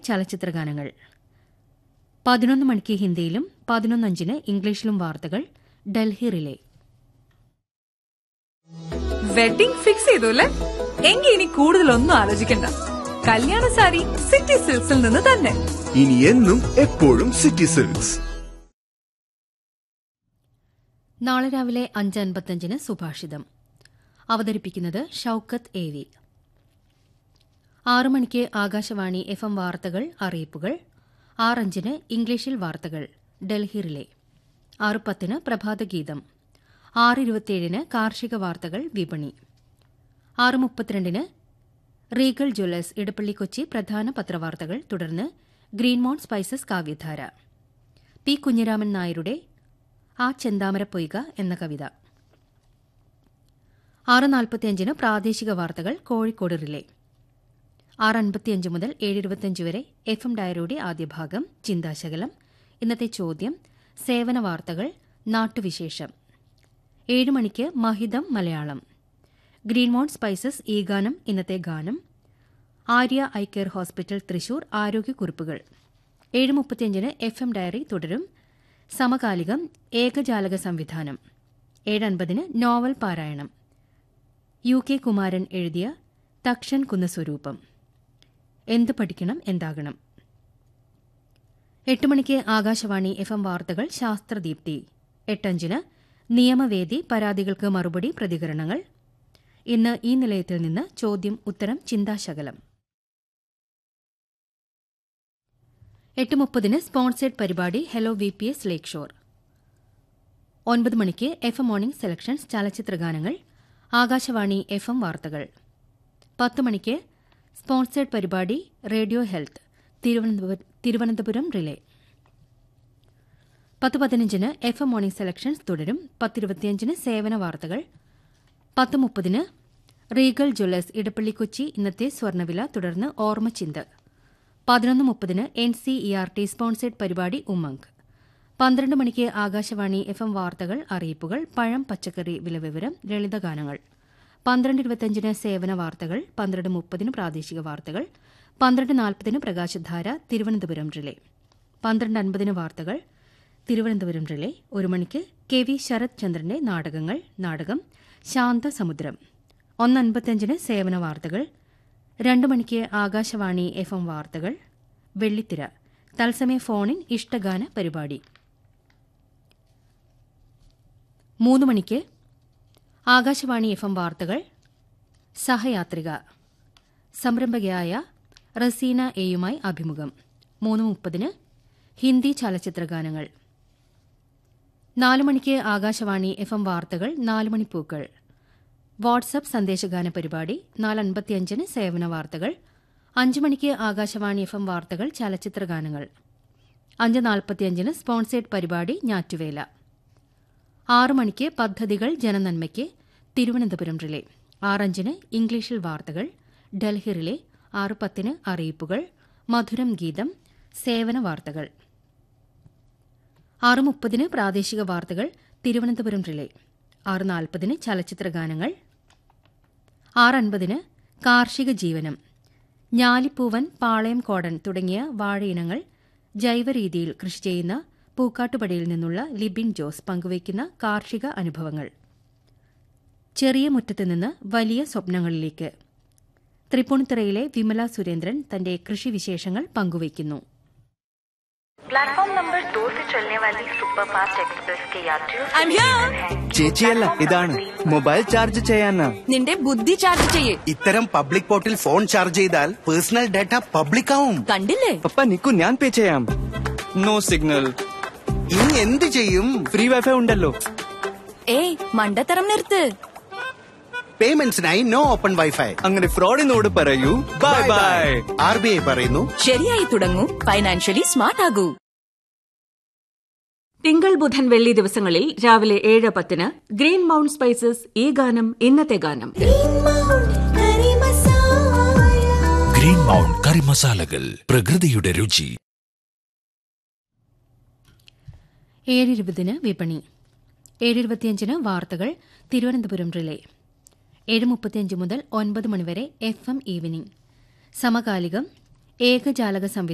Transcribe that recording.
ചലച്ചിത്രഗാനങ്ങൾ പതിനൊന്ന് മണിക്ക് ഹിന്ദിയിലും പതിനൊന്നഞ്ചിന് ഇംഗ്ലീഷിലും വാർത്തകൾ ഡൽഹി റിലേ വെഡിംഗ് ഫിക്സ് ചെയ്തു അല്ലേ എങ്കിൽ ഇനി കൂടുതലൊന്നും ആലോചിക്കണ്ട കല്യാണ സാരി സിറ്റി സിൽക്സിൽ നിന്ന് തന്നെ ഇനി എന്നും എപ്പോഴും സിറ്റി സിൽക്സ് നാളെ രാവിലെ അഞ്ച് അൻപത്തഞ്ചിന് സുഭാഷിതം അവതരിപ്പിക്കുന്നത് ഷൌക്കത്ത് എ വി ആറു മണിക്ക് ആകാശവാണി എഫ് എം വാർത്തകൾ അറിയിപ്പുകൾ ആറഞ്ചിന് ഇംഗ്ലീഷിൽ വാർത്തകൾ ഡൽഹി റിലേ ആറ് പത്തിന് പ്രഭാതഗീതം ആറ് ഇരുപത്തിയേഴിന് കാർഷിക വാർത്തകൾ വിപണി ആറ് മുപ്പത്തിരണ്ടിന് റീഗൽ ജ്വല്ലേഴ്സ് ഇടപ്പള്ളി കൊച്ചി പ്രധാന പത്രവാർത്തകൾ തുടർന്ന് ഗ്രീൻമോൺ സ്പൈസസ് കാവ്യധാര പി കുഞ്ഞിരാമൻ നായരുടെ ആ ചെന്താമര പൊയ്ക എന്ന കവിത ആറ് നാൽപ്പത്തിയഞ്ചിന് പ്രാദേശിക വാർത്തകൾ കോഴിക്കോട് റിലേ ആറ് അൻപത്തിയഞ്ച് മുതൽ ഏഴ് ഇരുപത്തിയഞ്ച് വരെ എഫ് എം ഡയറിയുടെ ആദ്യ ഭാഗം ചിന്താശകലം ഇന്നത്തെ ചോദ്യം സേവന വാർത്തകൾ നാട്ടുവിശേഷം ഏഴ് മണിക്ക് മഹിതം മലയാളം ഗ്രീൻമോൺ സ്പൈസസ് ഈ ഗാനം ഇന്നത്തെ ഗാനം Arya eye care hospital Thrissur ആരോഗ്യക്കുറിപ്പുകൾ ഏഴ് മുപ്പത്തിയഞ്ചിന് എഫ് എം ഡയറി തുടരും സമകാലികം ഏകജാലക സംവിധാനം ഏഴ് അൻപതിന് നോവൽ പാരായണം യു കെ കുമാരൻ എഴുതിയ തക്ഷൻ കുന്നസ്വരൂപം എന്ത് പഠിക്കണം എന്താകണം എട്ട് മണിക്ക് ആകാശവാണി എഫ് എം വാർത്തകൾ ശാസ്ത്രദീപ്തി എട്ടഞ്ചിന് നിയമവേദി പരാതികൾക്ക് മറുപടി പ്രതികരണങ്ങൾ ഇന്ന് ഈ നിലയത്തിൽ നിന്ന് ചോദ്യം ഉത്തരം ചിന്താശകലം എട്ട് മുപ്പതിന് സ്പോൺസേഡ് പരിപാടി hello V P S lakeshore ഒൻപത് മണിക്ക് എഫ് എം മോർണിംഗ് സെലക്ഷൻസ് ചലച്ചിത്രഗാനങ്ങൾ ആകാശവാണി എഫ് എം വാർത്തകൾ പത്ത് മണിക്ക് സ്പോൺസേഡ് പരിപാടി radio health Thiruvananthapuram- Thiruvananthapuram relay പത്ത് പതിനഞ്ചിന് എഫ് എം മോർണിംഗ് സെലക്ഷൻസ് തുടരും പത്തിരുപത്തിയഞ്ചിന് സേവന വാർത്തകൾ പത്ത് മുപ്പതിന് റീഗൽ ജ്വല്ലേഴ്സ് ഇടപ്പള്ളി കൊച്ചി ഇന്നത്തെ സ്വർണ്ണവില തുടർന്ന് ഓർമ്മച്ചിന്ത് പതിനൊന്ന് മുപ്പതിന് N C E R T sponsored പരിപാടി ഉമംഗ് പന്ത്രണ്ട് മണിക്ക് ആകാശവാണി എഫ് എം വാർത്തകൾ അറിയിപ്പുകൾ പഴം പച്ചക്കറി വിലവിവരം ലളിതഗാനങ്ങൾ പന്ത്രണ്ട് ഇരുപത്തിയഞ്ചിന് സേവന വാർത്തകൾ പന്ത്രണ്ട് മുപ്പതിന് പ്രാദേശിക വാർത്തകൾ പന്ത്രണ്ട് നാൽപ്പതിന് പ്രകാശധാര തിരുവനന്തപുരം റിലേ പന്ത്രണ്ട് അൻപതിന് വാർത്തകൾ തിരുവനന്തപുരം റിലേ ഒരു മണിക്ക് കെ വി ശരത് ചന്ദ്രന്റെ നാടകങ്ങൾ നാടകം ശാന്തസമുദ്രം ഒന്നൻപത്തിയഞ്ചിന് സേവന വാർത്തകൾ രണ്ടു മണിക്ക് ആകാശവാണി എഫ് എം വാർത്തകൾ വെള്ളിത്തിര തത്സമയ ഫോണിൻ ഇഷ്ടഗാന പരിപാടി മൂന്ന് മണിക്ക് ആകാശവാണി എഫ് എം വാർത്തകൾ സഹയാത്രിക സംരംഭകയായ റസീന എയുമായി അഭിമുഖം മൂന്ന് മുപ്പതിന് ഹിന്ദി ചലച്ചിത്രഗാനങ്ങൾ നാല് മണിക്ക് ആകാശവാണി എഫ് എം വാർത്തകൾ നാല് മണിപ്പൂക്കൾ വാട്സപ്പ് സന്ദേശഗാന പരിപാടി നാല് അൻപത്തിയഞ്ചിന് സേവന വാർത്തകൾ അഞ്ച് മണിക്ക് ആകാശവാണി എഫ് എം വാർത്തകൾ ചലച്ചിത്രഗാനങ്ങൾ അഞ്ച് നാൽപ്പത്തിയഞ്ചിന് സ്പോൺസേഡ് പരിപാടി ഞാറ്റുവേല ആറ് മണിക്ക് പദ്ധതികൾ ജനനന്മയ്ക്ക് തിരുവനന്തപുരം റിലേ ആറഞ്ചിന് ഇംഗ്ലീഷിൽ വാർത്തകൾ ഡൽഹി റിലേ ആറ് പത്തിന് അറിയിപ്പുകൾ മധുരം ഗീതം സേവന വാർത്തകൾ ആറ് മുപ്പതിന് പ്രാദേശിക വാർത്തകൾ തിരുവനന്തപുരം റിലേ ആറ് നാൽപ്പതിന് ചലച്ചിത്രഗാനങ്ങൾ ആറ് അൻപതിന് കാർഷിക ജീവനം ഞാലിപ്പൂവൻ പാളയം കോടൻ തുടങ്ങിയ വാഴയിനങ്ങൾ ജൈവരീതിയിൽ കൃഷി ചെയ്യുന്ന പൂക്കാട്ടുപടിയിൽ നിന്നുള്ള ലിബിൻ ജോസ് പങ്കുവയ്ക്കുന്ന കാർഷിക അനുഭവങ്ങൾ ചെറിയ മുറ്റത്ത് നിന്ന് വലിയ സ്വപ്നങ്ങളിലേക്ക് തൃപ്പൂണിത്തുറയിലെ വിമല സുരേന്ദ്രൻ തന്റെ കൃഷിവിശേഷങ്ങൾ പങ്കുവയ്ക്കുന്നു प्लेटफॉर्म नंबर दो से चलने वाली सुपर फास्ट एक्सप्रेस के यात्रियों से I'm here. निवेदन है ചേച്ചിയല്ല ഇതാണ് മൊബൈൽ ചാർജ് ചെയ്യാനാ നിന്റെ ബുദ്ധി ചാർജ് ചെയ്യേ ഇത്തരം പബ്ലിക് പോർട്ടിൽ ഫോൺ ചാർജ് ചെയ്താൽ പേഴ്സണൽ ഡാറ്റ പബ്ലിക് ആവും കണ്ടില്ലേ പപ്പ നിക്കു ഞാൻ പേ ചെയ്യാം നോ സിഗ്നൽ ഇനി എന്ത് ചെയ്യും ഫ്രീ വൈഫൈ ഉണ്ടല്ലോ ഏയ് മണ്ടത്തരം നിർത്ത് പേയ്മെന്റ്സിനായി നോ ഓപ്പൺ വൈഫൈ അങ്ങനെ ഫ്രോഡിനോട് പറയൂ bye bye R B I പറയുന്നു ശരിയായി തുടങ്ങൂ ഫൈനാൻഷ്യലി സ്മാർട്ട് ആകൂ തിങ്കൾ ബുധൻ വെള്ളി ദിവസങ്ങളിൽ രാവിലെ ഏഴ് പത്തിന് ഗ്രീൻ മൗണ്ട് സ്പൈസസ് ഈ ഗാനം ഇന്നത്തെ ഗാനം ഗ്രീൻ മൗണ്ട് കറി മസാലകൾ പ്രകൃതിയുടെ രുചി ഏഴിരുപതിന് വിപണി ഏഴിരുപത്തിയഞ്ചിന് വാർത്തകൾ തിരുവനന്തപുരം റിലേ ഏഴ് മുപ്പത്തിയഞ്ച് മുതൽ ഒൻപത് മണിവരെ എഫ് എം ഈവനിംഗ് സമകാലികം ഏകജാലക സംവിധാനം